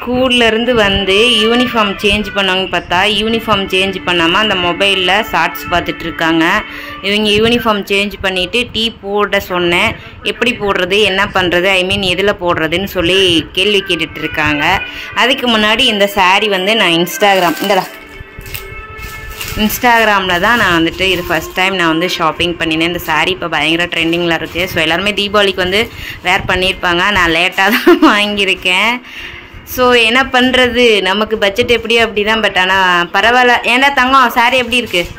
ஸ்கூல்ல இருந்து வந்து யூனிஃபார்ம் சேஞ்ச் பண்ணவங்க பார்த்தா யூனிஃபார்ம் சேஞ்ச் பண்ணாமல் அந்த மொபைலில் ஷார்ட்ஸ் பார்த்துட்டு இருக்காங்க இவங்க யூனிஃபார்ம் சேஞ்ச் பண்ணிவிட்டு டீ போட சொன்னேன் எப்படி போடுறது என்ன பண்ணுறது ஐ மீன் எதில் போடுறதுன்னு சொல்லி கேள்வி கேட்டுட்டு இருக்காங்க அதுக்கு முன்னாடி இந்த saree வந்து நான் இன்ஸ்டாகிராம் இந்தடா இன்ஸ்டாகிராமில் தான் நான் வந்துட்டு இது ஃபஸ்ட் டைம் நான் வந்து ஷாப்பிங் பண்ணினேன் இந்த saree இப்போ பயங்கர ட்ரெண்டிங்கில் இருக்குது ஸோ எல்லாருமே தீபாவளிக்கு வந்து வேர் பண்ணியிருப்பாங்க நான் லேட்டாக தான் வாங்கியிருக்கேன் ஸோ என்ன பண்ணுறது நமக்கு பட்ஜெட் எப்படியோ அப்படி தான் பட் ஆனால் பரவாயில்ல ஏன்டா தங்கம் saree எப்படி இருக்குது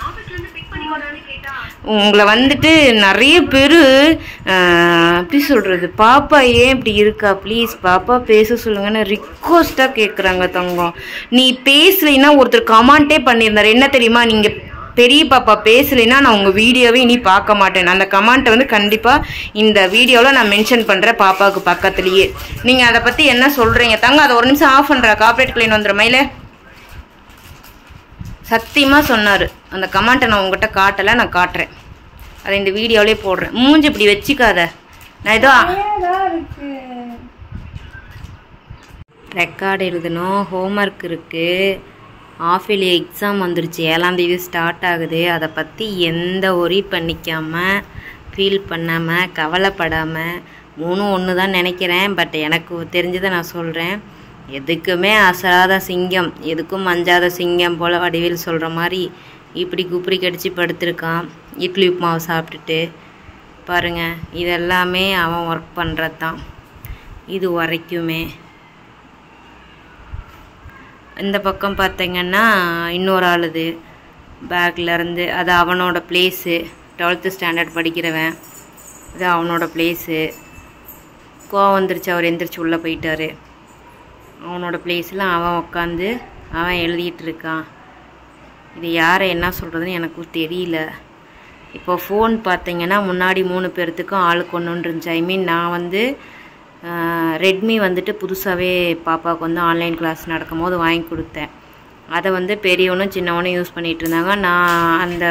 உங்களை வந்துட்டு நிறைய பேர் எப்படி சொல்கிறது பாப்பா ஏன் இப்படி இருக்கா ப்ளீஸ் பாப்பா பேச சொல்லுங்கன்னு ரிக்வஸ்ட்டாக கேட்குறாங்க தங்கம் நீ பேசலைன்னா ஒருத்தர் கமெண்ட்டே பண்ணியிருந்தாரு என்ன தெரியுமா நீங்கள் பெரிய பாப்பா பேசலைன்னா நான் உங்கள் வீடியோவே இனி பார்க்க மாட்டேன் அந்த கமெண்ட்டை வந்து கண்டிப்பாக இந்த வீடியோவில் நான் மென்ஷன் பண்ணுறேன் பாப்பாவுக்கு பக்கத்துலேயே நீங்கள் அதை பற்றி என்ன சொல்கிறீங்க தங்க அதை ஒரு நிமிஷம் ஆஃப் பண்ணுறா கார்பரேட் கிளைன் வந்துடும் மயிலே சத்தியமாக சொன்னார் அந்த கமெண்ட்டை நான் உங்ககிட்ட காட்டலை நான் காட்டுறேன் அதை இந்த வீடியோவிலே போடுறேன் மூஞ்சி இப்படி வச்சுக்காத நான் ஏதோ ரெக்கார்டு எழுதணும் ஹோம்ஒர்க் இருக்குது ஆஃப் இயர்லி எக்ஸாம் வந்துருச்சு ஏழாம் தேதி ஸ்டார்ட் ஆகுது அதை பற்றி எந்த ஒரி பண்ணிக்காமல் ஃபீல் பண்ணாமல் கவலைப்படாமல் மூணும் ஒன்று தான் நினைக்கிறேன் பட் எனக்கு தெரிஞ்சதை நான் சொல்கிறேன் எதுக்குமே அசராத சிங்கம் எதுக்கும் மஞ்சாத சிங்கம் போல் வடிவேல் சொல்கிற மாதிரி இப்படி குப்பரி கடிச்சு படுத்திருக்கான் இட்லி உப்புமாவை சாப்பிட்டுட்டு பாருங்கள் இதெல்லாமே அவன் ஒர்க் பண்ணுறது தான் இது வரைக்குமே இந்த பக்கம் பார்த்தீங்கன்னா இன்னொரு ஆளுது பேக்ல இருந்து அது அவனோட பிளேஸு டுவெல்த்து ஸ்டாண்டர்ட் படிக்கிறவன் இது அவனோட பிளேஸு கோவம் வந்துருச்சு அவர் எந்திரிச்சு உள்ளே போயிட்டாரு அவனோட பிளேஸில் அவன் உட்காந்து அவன் எழுதிட்டு இருக்கான் இது யாரை என்ன சொல்கிறதுன்னு எனக்கு தெரியல இப்போ ஃபோன் பார்த்தீங்கன்னா முன்னாடி மூணு பேர்த்துக்கும் ஆளுக்கு ஒன்று இருந்துச்சு ஐ மீன் நான் வந்து ரெட்மி வந்துட்டு புதுசாகவே பாப்பாவுக்கு வந்து ஆன்லைன் கிளாஸ் நடக்கும் போது வாங்கி கொடுத்தேன் அதை வந்து பெரியவனும் சின்னவனும் யூஸ் பண்ணிகிட்டு இருந்தாங்க நான் அந்த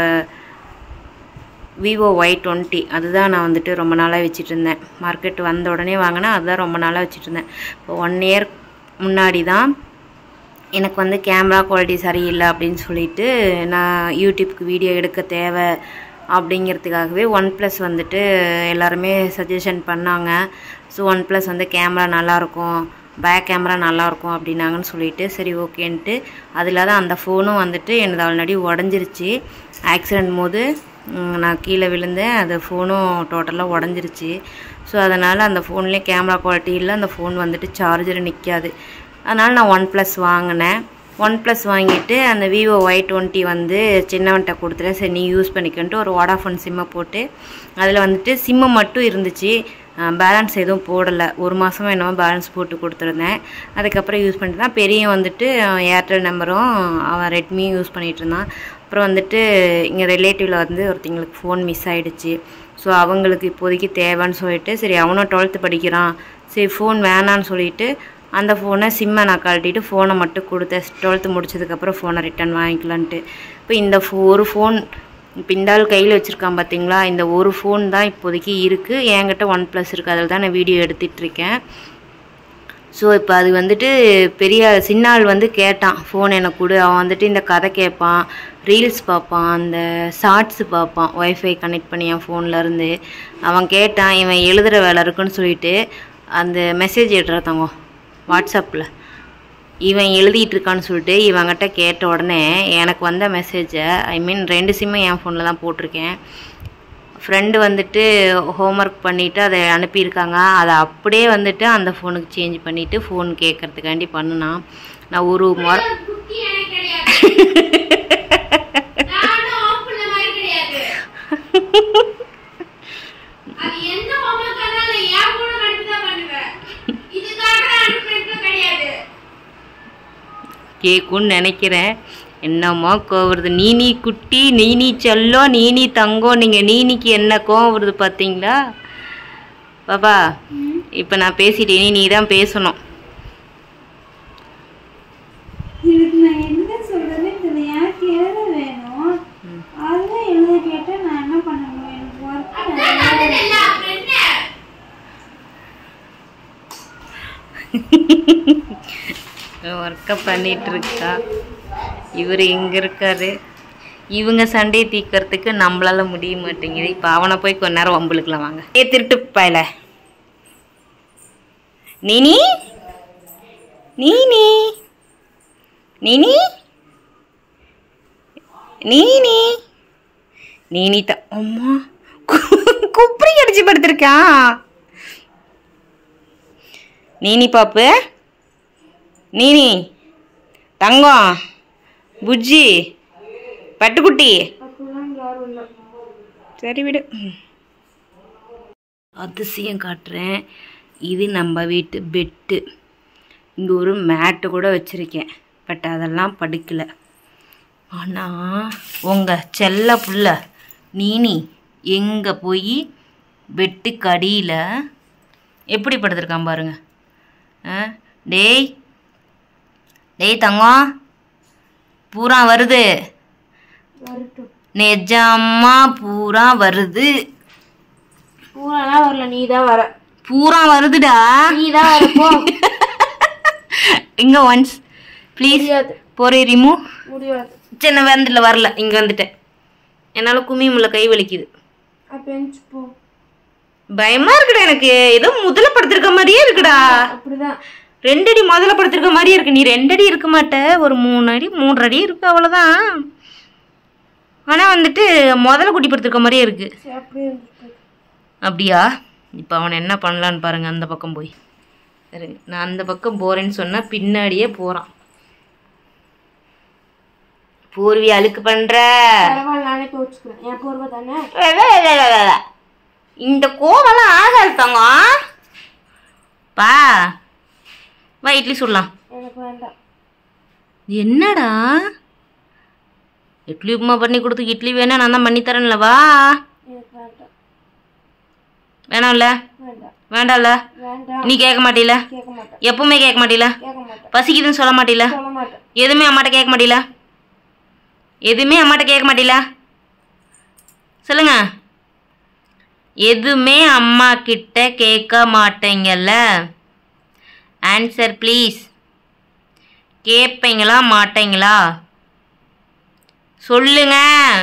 விவோ ஒய் டுவெண்ட்டி அதுதான் நான் வந்துட்டு ரொம்ப நாளாக வச்சுட்டு இருந்தேன் மார்க்கெட் வந்த உடனே வாங்கினேன் அதுதான் ரொம்ப நாளாக வச்சுட்டு இருந்தேன் இப்போ ஒன் இயர் முன்னாடி தான் எனக்கு வந்து கேமரா குவாலிட்டி சரியில்லை அப்படின்னு சொல்லிட்டு நான் யூடியூப்க்கு வீடியோ எடுக்க தேவை அப்படிங்கிறதுக்காகவே ஒன் ப்ளஸ் வந்துட்டு எல்லாருமே சஜஷன் பண்ணாங்க ஸோ ஒன் ப்ளஸ் வந்து கேமரா நல்லாயிருக்கும் பேக் கேமரா நல்லாயிருக்கும் அப்படின்னாங்கன்னு சொல்லிட்டு சரி ஓகேன்ட்டு அதில் தான் அந்த ஃபோனும் வந்துட்டு எனது ஆல்ரெடி உடஞ்சிருச்சு ஆக்சிடென்ட் போது ம், நான் கீழே விழுந்தேன் அது ஃபோனும் டோட்டலாக உடஞ்சிருச்சு ஸோ அதனால் அந்த ஃபோன்லேயே கேமரா குவாலிட்டி இல்லை அந்த ஃபோன் வந்துட்டு சார்ஜர் நிற்காது அதனால் நான் ஒன் ப்ளஸ் வாங்கினேன் ஒன் ப்ளஸ் வாங்கிட்டு அந்த விவோ ஒய் டுவெண்ட்டி வந்து சின்னவன்கிட்ட கொடுத்துட்டேன் சரி நீ யூஸ் பண்ணிக்கன்ட்டு ஒரு வாடாஃபோன் சிம்மை போட்டு அதில் வந்துட்டு சிம்மு மட்டும் இருந்துச்சு பேலன்ஸ் எதுவும் போடலை ஒரு மாதம் என்னமோ பேலன்ஸ் போட்டு கொடுத்துருந்தேன் அதுக்கப்புறம் யூஸ் பண்ணிட்டு தான் பெரியவன் வந்துட்டு அவன் ஏர்டெல் நம்பரும் அவன் ரெட்மியும் யூஸ் பண்ணிகிட்டு இருந்தான் அப்புறம் வந்துட்டு இங்கே ரிலேட்டிவில் வந்து ஒருத்தங்களுக்கு ஃபோன் மிஸ் ஆயிடுச்சு ஸோ அவங்களுக்கு இப்போதைக்கு தேவைன்னு சொல்லிட்டு சரி அவனும் டுவெல்த்து படிக்கிறான் சரி ஃபோன் வேணான்னு சொல்லிட்டு அந்த ஃபோனை சிம்மை நான் கழட்டிட்டு ஃபோனை மட்டும் கொடுத்தேன் டுவெல்த்து முடிச்சதுக்கப்புறம் ஃபோனை ரிட்டர்ன் வாங்கிக்கலான்ட்டு இப்போ இந்த ஃபோ ஒரு ஃபோன் இப்போ இந்த ஆள் கையில் வச்சுருக்கான் பார்த்தீங்களா இந்த ஒரு ஃபோன் தான் இப்போதைக்கு இருக்குது என்கிட்ட ஒன் ப்ளஸ் இருக்குது அதில் தான் நான் வீடியோ எடுத்துகிட்ருக்கேன் ஸோ இப்போ அது வந்துட்டு பெரிய சின்ன ஆள் வந்து கேட்டான் ஃபோன் எனக்கு கொடு அவன் வந்துட்டு இந்த கதை கேட்பான் ரீல்ஸ் பார்ப்பான் அந்த ஷார்ட்ஸ் பார்ப்பான் ஒய்ஃபை கனெக்ட் பண்ணி என் ஃபோன்ல இருந்து அவன் கேட்டான் இவன் எழுதுகிற வேலை இருக்குன்னு சொல்லிட்டு அந்த மெசேஜ் எடுறாதவங்க வாட்ஸ்அப்பில் இவன் எழுதிட்டு இருக்கான்னு சொல்லிட்டு இவங்கிட்ட கேட்ட உடனே எனக்கு வந்த மெசேஜை ஐ மீன் ரெண்டு சிம்மும் என் ஃபோனில் தான் போட்டிருக்கேன் ஃப்ரெண்டு வந்துட்டு ஹோம்ஒர்க் பண்ணிவிட்டு அதை அனுப்பியிருக்காங்க அதை அப்படியே வந்துட்டு அந்த ஃபோனுக்கு சேஞ்ச் பண்ணிவிட்டு ஃபோன் கேட்கறதுக்காண்டி பண்ணுனான் நான் ஒரு முறை குட்டி எனக்கு கிடையாது நானும் ஆஃப் பண்ண மாதிரி கிடையாது அது என்ன homework ஆ இருந்தாலும் என் கூட கண்டிப்பா தான் பண்ணுவேன் இதுக்காக நான் அனுப்பினது கிடையாது கேட்கும்னு நினைக்கிறேன் என்னம்மா கோவம் வருது நீனி குட்டி நீனி செல்லம் நீனி தங்கம் நீங்கள் நீனிக்கு என்ன கோவம் வருது பார்த்தீங்களா பாப்பா இப்போ நான் பேசிட்டேன் நீ தான் பேசணும் இதுக்கு நான் என்ன சொல்றது இதுல எனக்கு எழுத வேணும் அதுதான் எழுத கேட்டா நான் என்ன பண்ணணும் எனக்கு ஒர்க் அதான் நல்லது இல்ல அப்புறம் என்ன ஒர்க்கை பண்ணிட்டு இருக்கா இவர் எங்கே இருக்காரு இவங்க சண்டையை தீர்க்கறதுக்கு நம்மளால முடிய மாட்டேங்குது இப்போ அவனை போய் கொஞ்ச நேரம் வம்புழுக்கலாம் வாங்க ஏ திருட்டு பயல நீனி நீனி நீனி நீனி நீனி தான் அம்மா கு- குப்புரி அடிச்சு படுத்திருக்கான் நீனி பாப்பு நீனி தங்கம் புஜ்ஜி பட்டுக்குட்டி சரி விடு அதிசயம் காட்டுறேன் இது நம்ம வீட்டு பெட்டு இங்கே ஒரு மேட்டு கூட வச்சுருக்கேன் பட் அதெல்லாம் படுக்கலை ஆனால் உங்கள் செல்ல புள்ள நீனி எங்கே போய் பெட்டுக்கு அடியில் எப்படி படுத்திருக்கான் பாருங்க ஆ டேய் டேய் தங்கம் பூரா வருது நிஜமா பூரா வருது பூராலாம் வரல நீ தான் வர பூரா வருதுடா நீ தான் வர போ இங்க ஒன்ஸ் ப்ளீஸ் முடியாது போரே ரிமூவ் முடியாது சின்ன வந்துல வரல இங்க வந்துட்டேன் என்னால கும்மி முள்ள கை வலிக்குது அப்ப எந்திச்சு போ பயமா இருக்குடா எனக்கு ஏதோ முதல்ல படுத்திருக்க மாதிரியே இருக்குடா அப்படிதான் ரெண்டு அடி முதல்ல படுத்திருக்க மாதிரியே இருக்கு நீ ரெண்டு அடி இருக்க மாட்ட ஒரு மூணு அடி மூன்றரை அடி இருக்கு அவ்வளவுதான் ஆனா வந்துட்டு முதல்ல குட்டி படுத்திருக்க மாதிரியே இருக்கு சரி அப்படியே இருந்துட்டு போ. அப்படியா இப்போ அவன் என்ன பண்ணலான்னு பாருங்க அந்த பக்கம் போய் சரி நான் அந்த பக்கம் போறேன்னு சொன்னா பின்னாடியே போறான் பூர்வி அழுக்கு பண்ற பரவாயில்ல நானே துவச்சுக்கிறேன் என் போர்வை தானே இந்த கோவம்லாம் ஆகாது தங்கம் பா வா இட்லி சுடலாம் எனக்கு வேண்டாம் என்னடா இட்லி உப்புமா பண்ணி கொடுத்து இட்லி வேணா நான் தான் பண்ணி தரேன்ல வா எனக்கு வேண்டாம் வேணாம்ல வேண்டாம் வேண்டாம்ல வேண்டாம் நீ கேட்க மாட்டீல கேட்க மாட்டேன் எப்பவுமே கேட்க மாட்டீல கேட்க மாட்டேன் பசிக்குதுன்னு சொல்ல மாட்டீல சொல்ல மாட்டேன் எதுவுமே அம்மாட்ட கேட்க மாட்டீல எதுவுமே அம்மாட்ட கேட்க மாட்டீல சொல்லுங்க எதுவுமே அம்மா கிட்ட கேட்க மாட்டீங்கல்ல ஆன்சர் ப்ளீஸ் கேட்பீங்களா மாட்டீங்களா சொல்லுங்க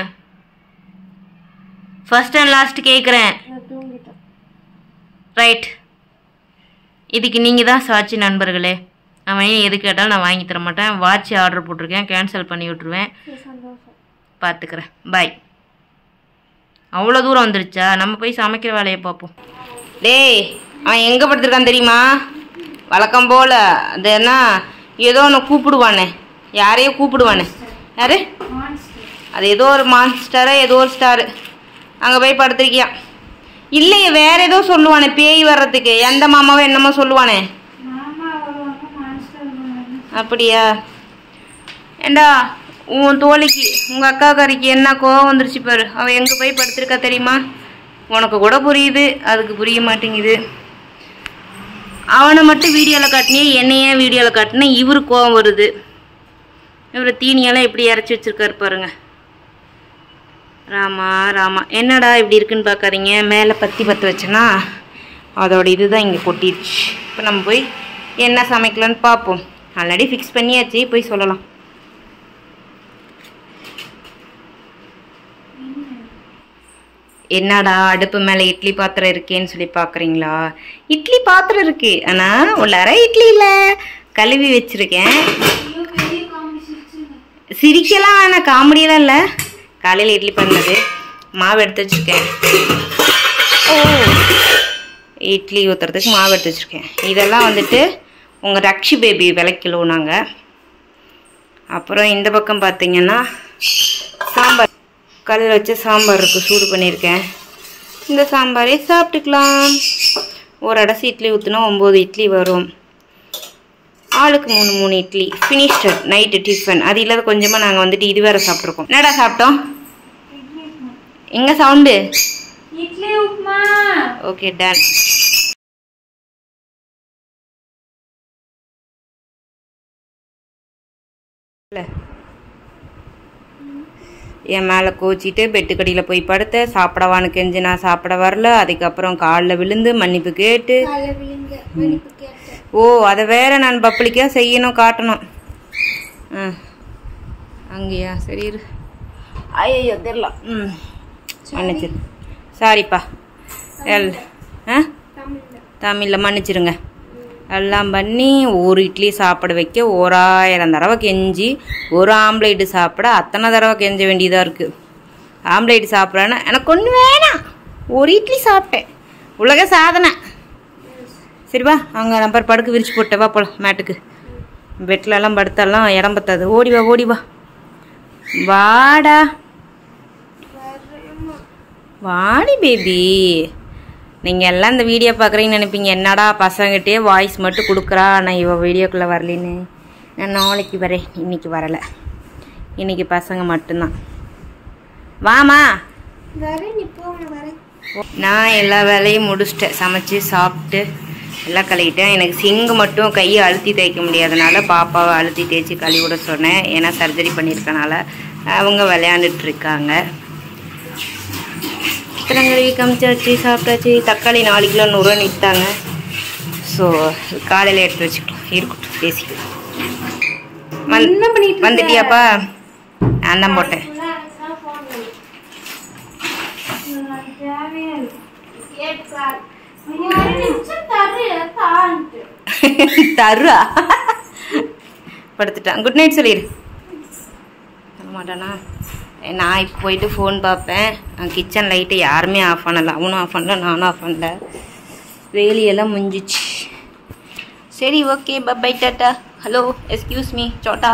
ஃபர்ஸ்ட் அண்ட் லாஸ்ட் கேட்குறேன் நான் தூங்கிட்டேன் ரைட் இதுக்கு நீங்கள் தான் சாட்சி நண்பர்களே அவன் எது கேட்டாலும் நான் வாங்கி தர மாட்டேன் வாட்ச் ஆர்டர் போட்டிருக்கேன் கேன்சல் பண்ணி விட்ருவேன் சரி சந்தோஷம் பார்த்துக்கிறேன் பாய் அவ்வளோ தூரம் வந்துருச்சா நம்ம போய் சமைக்கிற வேலையை பார்ப்போம் டேய் அவன் எங்கே படுத்திருக்கான் தெரியுமா வழக்கம் போல் அது என்ன ஏதோ ஒன்று கூப்பிடுவானே யாரையோ கூப்பிடுவானே யாரு அது ஏதோ ஒரு மான்ஸ்டரோ ஏதோ ஒரு ஸ்டாரு அங்கே போய் படுத்திருக்கியான் இல்லையே வேற ஏதோ சொல்லுவானே பேய் வர்றதுக்கு எந்த மாமாவோ என்னமோ சொல்லுவானே மாமா வருவாங்க மாஸ்டர் வருவாங்க அப்படியா ஏண்டா உன் தோழிக்கு உங்கள் அக்காக்காரிக்கு என்ன கோவம் வந்துருச்சு பாரு அவள் எங்கே போய் படுத்திருக்கா தெரியுமா உனக்கு கூட புரியுது அதுக்கு புரிய மாட்டேங்குது அவனை மட்டும் வீடியோவில் காட்டினே என்னையே வீடியோவில் காட்டினே இவரு கோவம் வருது இவர் தீனியெல்லாம் எப்படி இறச்சி வச்சிருக்காரு பாருங்க ராமா ராமா என்னடா இப்படி இருக்குன்னு பார்க்காதீங்க மேலே பத்தி பற்ற வச்சேன்னா அதோட இதுதான் இங்கே கொட்டிடுச்சு இப்போ நம்ம போய் என்ன சமைக்கலான்னு பார்ப்போம் ஆல்ரெடி ஃபிக்ஸ் பண்ணியாச்சு போய் சொல்லலாம் என்னடா அடுப்பு மேலே இட்லி பாத்திரம் இருக்கேன்னு சொல்லி பார்க்குறீங்களா இட்லி பாத்திரம் இருக்கு ஆனால் உள்ளார இட்லி இல்லை கழுவி வச்சிருக்கேன் சிரிக்கலாம் ஆனால் காமெடியெல்லாம் இல்லை காலையில் இட்லி பண்ணது மாவு எடுத்து வச்சுருக்கேன் ஓ இட்லி ஊற்றுறதுக்கு மாவு எடுத்து வச்சுருக்கேன் இதெல்லாம் வந்துட்டு உங்கள் ரக்ஷி பேபி விலைக்கிலோ நாங்கள் அப்புறம் இந்த பக்கம் பார்த்தீங்கன்னா சாம்பார் கல் வச்சு சாம்பார் இருக்குது சூடு பண்ணியிருக்கேன் இந்த சாம்பாரே சாப்பிட்டுக்கலாம் ஒரு அடசி இட்லி ஊற்றினா ஒம்பது இட்லி வரும் ஆளுக்கு மூணு மூணு இட்லி ஃபினிஷ்டட் நைட்டு டிஃபன் அது இல்லாத கொஞ்சமாக நாங்கள் வந்துட்டு இது வேற சாப்பிட்ருக்கோம் என்னடா சாப்பிட்டோம் எங்கே sound idli upma okay done என் மேலே கோச்சிட்டு பெட்டுக்கடியில் போய் படுத்த சாப்பிடவான்னு கெஞ்சி நான் சாப்பிட வரல அதுக்கப்புறம் காலில் விழுந்து மன்னிப்பு கேட்டு காலை விழுங்க மன்னிப்பு கேட்டேன் ஓ அதை வேற நான் பப்ளிக்காக செய்யணும் காட்டணும் ம் அங்கேயா சரி இரு ஐயோ தெரில ம் மன்னிச்சிரு சாரிப்பா எல் ஆ தமிழில் மன்னிச்சிருங்க எல்லாம் பண்ணி ஒரு இட்லி சாப்பிட வைக்க ஓராயிரம் தடவை கெஞ்சி ஒரு ஆம்லேட்டு சாப்பிட அத்தனை தடவை கெஞ்ச வேண்டியதாக இருக்குது ஆம்லேட் சாப்பிட்றேன்னா எனக்கு ஒன்று வேணாம் ஒரு இட்லி சாப்பிட்டேன் உலக சாதனை சரி வா அங்கே நம்பர் படுக்க விரிச்சு போட்டேன் வா போலாம் மேட்டுக்கு பெட்லலாம் படுத்தாலாம் இடம் பத்தாது ஓடி வா ஓடி வா வாடா வாடி பேபி நீங்கள் எல்லாம் இந்த வீடியோ பார்க்குறீங்கன்னு நினைப்பீங்க என்னடா பசங்கிட்டே வாய்ஸ் மட்டும் கொடுக்குறா நான் இவ வீடியோக்குள்ளே வரலின்னு நான் நாளைக்கு வரேன் இன்னைக்கு வரலை இன்னைக்கு பசங்க மட்டும்தான் வாமா வரேன் நீ போங்க வரேன் நான் எல்லா வேலையும் முடிச்சிட்டேன் சமைச்சு சாப்பிட்டு எல்லாம் கழுவிட்டேன் எனக்கு சிங்கு மட்டும் கையை அழுத்தி தேய்க்க முடியாதனால பாப்பாவை அழுத்தி தேய்ச்சி கழுவி விட சொன்னேன் ஏன்னா சர்ஜரி பண்ணியிருக்கனால அவங்க விளையாண்டுட்டு இருக்காங்க கழுவி கமிச்சாச்சு சாப்பிட்டாச்சு தக்காளி நாலு கிலோ நூறுரூவா நிறுத்தாங்க ஸோ காலையில் எடுத்து வச்சுக்கலாம் இருக்கட்டும் பேசிக்கலாம் வந் என்ன பண்ணிட்டு இருக்க? வந்துட்டியாப்பா நான் தான் போட்டேன் தேவையே இல்லை. ஐயோ, ஒரு நிமிஷம் தரு, தான்ட்டு. தருவா படுத்துட்டான் குட் நைட் சொல்லிடு சொல்ல மாட்டானா ஏ, நான் இப்போ போயிட்டு ஃபோன் பார்ப்பேன் கிச்சன் லைட்டை யாருமே ஆஃப் பண்ணல அவனும் ஆஃப் பண்ணல நானும் ஆஃப் பண்ணல வேலியெல்லாம் முடிஞ்சிச்சு சரி ஓகே பை டாட்டா ஹலோ எஸ்கியூஸ் மீ சோட்டா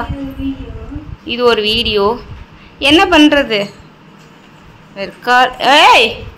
இது ஒரு வீடியோ என்ன பண்ணுறது இருக்கா ஏய்